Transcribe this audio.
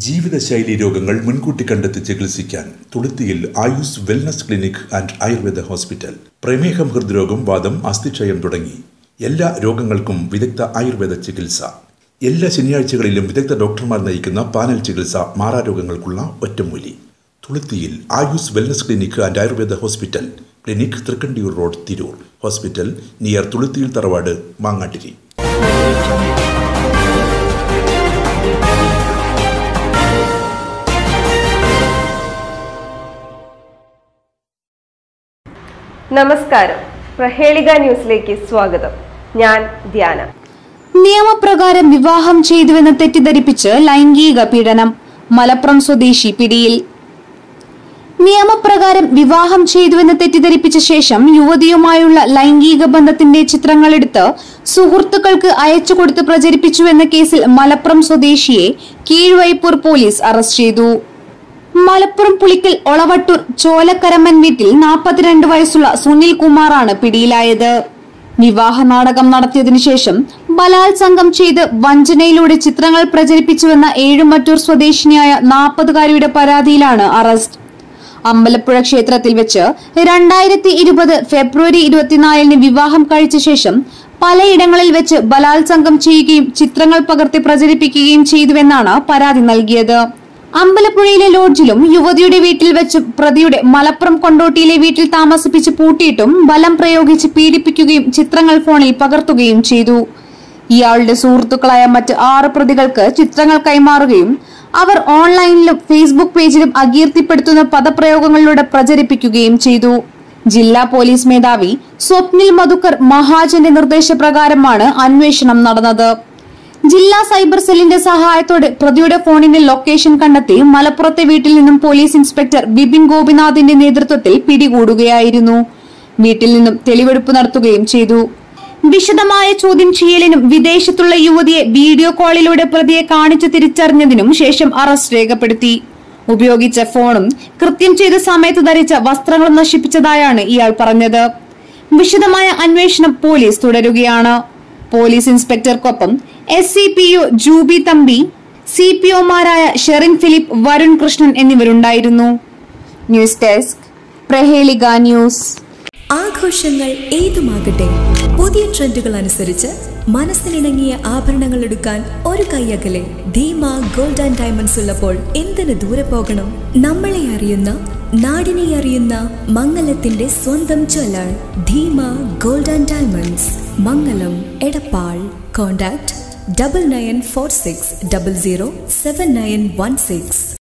ജീവിതശൈലി രോഗങ്ങൾ മുൻകൂട്ടി കണ്ടെത്തി ചികിത്സിക്കാൻ തുളുത്തിയിൽ Ayus wellness clinic and Ayurveda hospital പ്രമേഹം ഹൃദ്രോഗം വാദം അസ്ഥിക്ഷയം തുടങ്ങി എല്ലാ രോഗങ്ങൾക്കും വിദഗ്ധ ആയുർവേദ ചികിത്സ എല്ലാ ശനിയാഴ്ചകളിലും വിദഗ്ധ ഡോക്ടർമാർ നയിക്കുന്ന പാനൽ ചികിത്സ മാറാരോഗങ്ങൾക്കുള്ള ഒറ്റമൂലി തുളുത്തിയിൽ Ayus wellness clinic and Ayurveda hospital clinic Thrikkandiyur road Tirur hospital near തുളുത്തിയിൽ തറവാട് മാങ്ങാട്ടിരി നമസ്കാരം പ്രഹേളിക ന്യൂസിലേക്ക് സ്വാഗതം ഞാൻ ധ്യാന നിയമപ്രകാരം വിവാഹം ചെയ്തുവെന്ന് തെറ്റിദ്ധരിപ്പിച്ച് ലൈംഗിക പീഡനം മലപ്പുറം സ്വദേശി പിടിയിൽ നിയമപ്രകാരം വിവാഹം ചെയ്തുവെന്ന് തെറ്റിദ്ധരിപ്പിച്ച ശേഷം യുവതിയുമായുള്ള ലൈംഗിക ബന്ധത്തിന്റെ ചിത്രങ്ങളെടുത്ത് സുഹൃത്തുക്കൾക്ക് അയച്ചുകൊടുത്ത് പ്രചരിപ്പിച്ചുവെന്ന കേസിൽ മലപ്പുറം സ്വദേശിയെ കീഴ്വൈപ്പൂർ പോലീസ് അറസ്റ്റ് ചെയ്തു മലപ്പുറം പുളിക്കൽ ഒളവട്ടൂർ ചോലക്കരമ്മൻ വീട്ടിൽ നാൽപ്പത്തിരണ്ട് വയസ്സുള്ള സുനിൽ കുമാറാണ് പിടിയിലായത് വിവാഹ നാടകം നടത്തിയതിനു ശേഷം ബലാത്സംഗം ചെയ്ത് വഞ്ചനയിലൂടെ ചിത്രങ്ങൾ പ്രചരിപ്പിച്ചുവെന്ന ഏഴുമറ്റൂർ സ്വദേശിനിയായ നാൽപ്പതുകാരിയുടെ പരാതിയിലാണ് അറസ്റ്റ് അമ്പലപ്പുഴ ക്ഷേത്രത്തിൽ വെച്ച് രണ്ടായിരത്തി ഇരുപത് ഫെബ്രുവരി ഇരുപത്തിനാലിന് വിവാഹം കഴിച്ച ശേഷം പലയിടങ്ങളിൽ വെച്ച് ബലാത്സംഗം ചെയ്യുകയും ചിത്രങ്ങൾ പകർത്തി പ്രചരിപ്പിക്കുകയും ചെയ്തുവെന്നാണ് പരാതി നൽകിയത് അമ്പലപ്പുഴയിലെ ലോഡ്ജിലും യുവതിയുടെ വീട്ടിൽ വെച്ച് പ്രതിയുടെ മലപ്പുറം കൊണ്ടോട്ടിയിലെ വീട്ടിൽ താമസിപ്പിച്ച് പൂട്ടിയിട്ടും ബലം പ്രയോഗിച്ച് പീഡിപ്പിക്കുകയും ചിത്രങ്ങൾ ഫോണിൽ പകർത്തുകയും ചെയ്തു ഇയാളുടെ സുഹൃത്തുക്കളായ മറ്റ് ആറ് പ്രതികൾക്ക് ചിത്രങ്ങൾ കൈമാറുകയും അവർ ഓൺലൈനിലും ഫേസ്ബുക്ക് പേജിലും അകീർത്തിപ്പെടുത്തുന്ന പദപ്രയോഗങ്ങളിലൂടെ പ്രചരിപ്പിക്കുകയും ചെയ്തു ജില്ലാ പോലീസ് മേധാവി സ്വപ്നിൽ മധുക്കർ മഹാജന്റെ നിർദ്ദേശപ്രകാരമാണ് അന്വേഷണം നടന്നത് ജില്ലാ സൈബർ സെല്ലിന്റെ സഹായത്തോടെ പ്രതിയുടെ ഫോണിന്റെ ലൊക്കേഷൻ കണ്ടെത്തി മലപ്പുറത്തെ വീട്ടിൽ നിന്നും പോലീസ് ഇൻസ്പെക്ടർ ബിപിൻ ഗോപിനാഥിന്റെ നേതൃത്വത്തിൽ പിടികൂടുകയായിരുന്നു വീട്ടിൽ നിന്നും തെളിവെടുപ്പ് നടത്തുകയും ചെയ്തു വിശദമായ ചോദ്യം ചെയ്യലിനും വിദേശത്തുള്ള യുവതിയെ വീഡിയോ കോളിലൂടെ പ്രതിയെ കാണിച്ചു തിരിച്ചറിഞ്ഞതിനും ശേഷം അറസ്റ്റ് രേഖപ്പെടുത്തി ഉപയോഗിച്ച ഫോണും കൃത്യം ചെയ്ത സമയത്ത് ധരിച്ച വസ്ത്രങ്ങളും നശിപ്പിച്ചതായാണ് ഇയാൾ പറഞ്ഞത് വിശദമായ അന്വേഷണം പോലീസ് തുടരുകയാണ് പോലീസ് ഇൻസ്പെക്ടർക്കൊപ്പം S C P O Jubi Thampi C P ഒമാരായ ഷെറിൻ ഫിലിപ്പ് വരുൺ കൃഷ്ണൻ എന്നിവരുണ്ടായിരുന്നു ന്യൂസ് ഡെസ്ക് പ്രഹേളിക ന്യൂസ് ആഘോഷങ്ങൾ ഏതുമാകട്ടെ പുതിയ ട്രെൻഡുകൾ അനുസരിച്ച് മനസ്സിനിണങ്ങിയ ആഭരണങ്ങൾ എടുക്കാൻ ഒരു കൈയകലെ ധീമ ഗോൾഡ് ആൻഡ് ഡയമണ്ട്സ് ഉള്ളപ്പോൾ എന്തിനു ദൂരെ പോകണം നമ്മളെ അറിയുന്ന നാടിനെ അറിയുന്ന മംഗലത്തിന്റെ സ്വന്തം jeweller Dheema gold and diamonds Mangalam Edappal contact double nine four six double zero seven nine one six